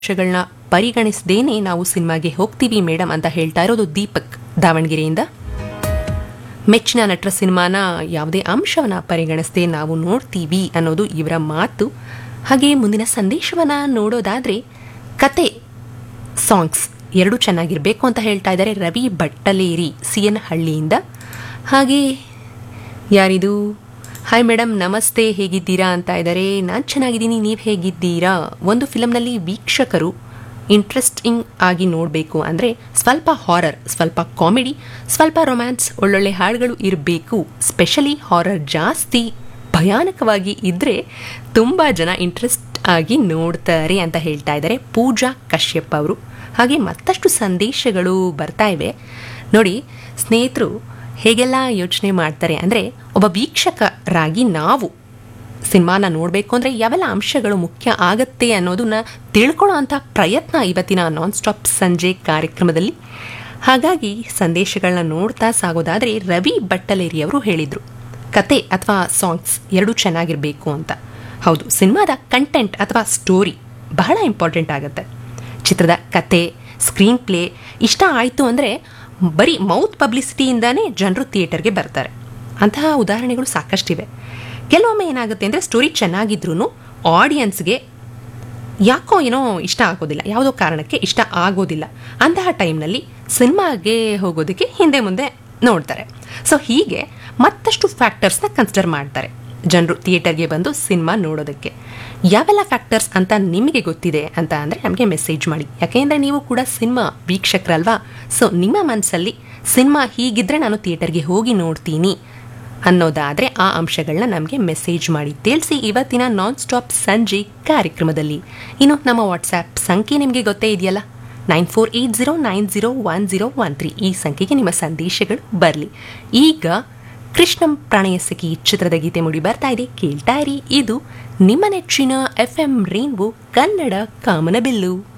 ಅಂಶಗಳನ್ನ ಪರಿಗಣಿಸದೇನೆ ನಾವು ಸಿನಿಮಾಗೆ ಹೋಗ್ತೀವಿ ಮೇಡಮ್ ಅಂತ ಹೇಳ್ತಾ ಇರೋದು ದೀಪಕ್ ದಾವಣಗೆರೆಯಿಂದ ಮೆಚ್ಚಿನ ನಟರ ಸಿನಿಮಾನ ಯಾವುದೇ ಅಂಶವನ್ನ ಪರಿಗಣಿಸದೆ ನಾವು ನೋಡ್ತೀವಿ ಅನ್ನೋದು ಇವರ ಮಾತು ಹಾಗೆ ಮುಂದಿನ ಸಂದೇಶವನ್ನ ನೋಡೋದಾದ್ರೆ ಕತೆ ಸಾಂಗ್ಸ್ ಎರಡು ಚೆನ್ನಾಗಿರಬೇಕು ಅಂತ ಹೇಳ್ತಾ ಇದ್ದಾರೆ ರವಿ ಬಟ್ಟಲೇರಿ ಸಿ ಎನ್ ಹಳ್ಳಿಯಿಂದ ಹಾಗೆ ಯಾರಿದು ಹಾಯ್ ಮೇಡಮ್ ನಮಸ್ತೆ ಹೇಗಿದ್ದೀರಾ ಅಂತ ಇದ್ದಾರೆ ನಾನು ಚೆನ್ನಾಗಿದ್ದೀನಿ ನೀವು ಹೇಗಿದ್ದೀರಾ ಒಂದು ಫಿಲಮ್ನಲ್ಲಿ ವೀಕ್ಷಕರು ಇಂಟ್ರೆಸ್ಟಿಂಗ್ ಆಗಿ ನೋಡಬೇಕು ಅಂದರೆ ಸ್ವಲ್ಪ ಹಾರರ್ ಸ್ವಲ್ಪ ಕಾಮಿಡಿ ಸ್ವಲ್ಪ ರೊಮ್ಯಾನ್ಸ್ ಒಳ್ಳೊಳ್ಳೆ ಹಾಡುಗಳು ಇರಬೇಕು ಸ್ಪೆಷಲಿ ಹಾರರ್ ಜಾಸ್ತಿ ಭಯಾನಕವಾಗಿ ಇದ್ದರೆ ತುಂಬ ಜನ ಇಂಟ್ರೆಸ್ಟ್ ಆಗಿ ನೋಡ್ತಾರೆ ಅಂತ ಹೇಳ್ತಾ ಇದ್ದಾರೆ ಪೂಜಾ ಕಶ್ಯಪ್ ಅವರು ಹಾಗೆ ಮತ್ತಷ್ಟು ಸಂದೇಶಗಳು ಬರ್ತಾ ಇವೆ ನೋಡಿ ಸ್ನೇಹಿತರು ಹೇಗೆಲ್ಲ ಯೋಚನೆ ಮಾಡ್ತಾರೆ ಅಂದರೆ ಒಬ್ಬ ವೀಕ್ಷಕರಾಗಿ ನಾವು ಸಿನಿಮಾನ ನೋಡಬೇಕು ಅಂದರೆ ಯಾವೆಲ್ಲ ಅಂಶಗಳು ಮುಖ್ಯ ಆಗತ್ತೆ ಅನ್ನೋದನ್ನ ತಿಳ್ಕೊಳ್ಳೋ ಅಂಥ ಪ್ರಯತ್ನ ಇವತ್ತಿನ ನಾನ್ ಸ್ಟಾಪ್ ಸಂಜೆ ಕಾರ್ಯಕ್ರಮದಲ್ಲಿ ಹಾಗಾಗಿ ಸಂದೇಶಗಳನ್ನ ನೋಡ್ತಾ ಸಾಗೋದಾದರೆ ರವಿ ಬಟ್ಟಲೇರಿ ಅವರು ಹೇಳಿದರು ಕತೆ ಅಥವಾ ಸಾಂಗ್ಸ್ ಎರಡೂ ಚೆನ್ನಾಗಿರಬೇಕು ಅಂತ ಹೌದು ಸಿನಿಮಾದ ಕಂಟೆಂಟ್ ಅಥವಾ ಸ್ಟೋರಿ ಬಹಳ ಇಂಪಾರ್ಟೆಂಟ್ ಆಗುತ್ತೆ ಚಿತ್ರದ ಕತೆ ಸ್ಕ್ರೀನ್ ಪ್ಲೇ ಇಷ್ಟ ಆಯಿತು ಅಂದರೆ ಬರೀ ಮೌತ್ ಪಬ್ಲಿಸಿಟಿಯಿಂದಾನೇ ಜನರು ಥಿಯೇಟರ್ಗೆ ಬರ್ತಾರೆ ಅಂತಹ ಉದಾಹರಣೆಗಳು ಸಾಕಷ್ಟಿವೆ ಕೆಲವೊಮ್ಮೆ ಏನಾಗುತ್ತೆ ಅಂದರೆ ಸ್ಟೋರಿ ಚೆನ್ನಾಗಿದ್ರೂ ಆಡಿಯನ್ಸ್ಗೆ ಯಾಕೋ ಏನೋ ಇಷ್ಟ ಆಗೋದಿಲ್ಲ ಯಾವುದೋ ಕಾರಣಕ್ಕೆ ಇಷ್ಟ ಆಗೋದಿಲ್ಲ ಅಂತಹ ಟೈಮ್ನಲ್ಲಿ ಸಿನಿಮಾಗೆ ಹೋಗೋದಕ್ಕೆ ಹಿಂದೆ ಮುಂದೆ ನೋಡ್ತಾರೆ ಸೊ ಹೀಗೆ ಮತ್ತಷ್ಟು ಫ್ಯಾಕ್ಟರ್ಸ್ನ ಕನ್ಸಿಡರ್ ಮಾಡ್ತಾರೆ ಜನರು ಥಿಯೇಟರ್ಗೆ ಬಂದು ಸಿನಿಮಾ ನೋಡೋದಕ್ಕೆ ಯಾವೆಲ್ಲ ಫ್ಯಾಕ್ಟರ್ಸ್ ಅಂತ ನಿಮಗೆ ಗೊತ್ತಿದೆ ಅಂತ ಅಂದರೆ ನಮಗೆ ಮೆಸೇಜ್ ಮಾಡಿ ಯಾಕೆಂದರೆ ನೀವು ಕೂಡ ಸಿನಿಮಾ ವೀಕ್ಷಕರಲ್ವಾ ಸೊ ನಿಮ್ಮ ಮನಸ್ಸಲ್ಲಿ ಸಿನಿಮಾ ಹೀಗಿದ್ರೆ ನಾನು ಥಿಯೇಟರ್ಗೆ ಹೋಗಿ ನೋಡ್ತೀನಿ ಅನ್ನೋದಾದರೆ ಆ ಅಂಶಗಳನ್ನ ನಮಗೆ ಮೆಸೇಜ್ ಮಾಡಿ ತಿಳಿಸಿ ಇವತ್ತಿನ ನಾನ್ ಸ್ಟಾಪ್ ಸಂಜೆ ಕಾರ್ಯಕ್ರಮದಲ್ಲಿ ಇನ್ನು ನಮ್ಮ ವಾಟ್ಸ್ಆ್ಯಪ್ ಸಂಖ್ಯೆ ನಿಮಗೆ ಗೊತ್ತೇ ಇದೆಯಲ್ಲ nine four eight zero nine zero one zero one three ಈ ಸಂಖ್ಯೆಗೆ ನಿಮ್ಮ ಸಂದೇಶಗಳು ಬರಲಿ ಈಗ ಕೃಷ್ಣಂ ಪ್ರಣಯಸಖಿ ಚಿತ್ರದ ಗೀತೆ ಮುಡಿ ಬರ್ತಾ ಇದೆ ಕೇಳ್ತಾ ಇರಿ ಇದು ನಿಮ್ಮ ನೆಚ್ಚಿನ ಎಫ್ ಎಂ ರೈನ್ಬೋ ಕನ್ನಡ ಕಾಮನಬಿಲ್ಲು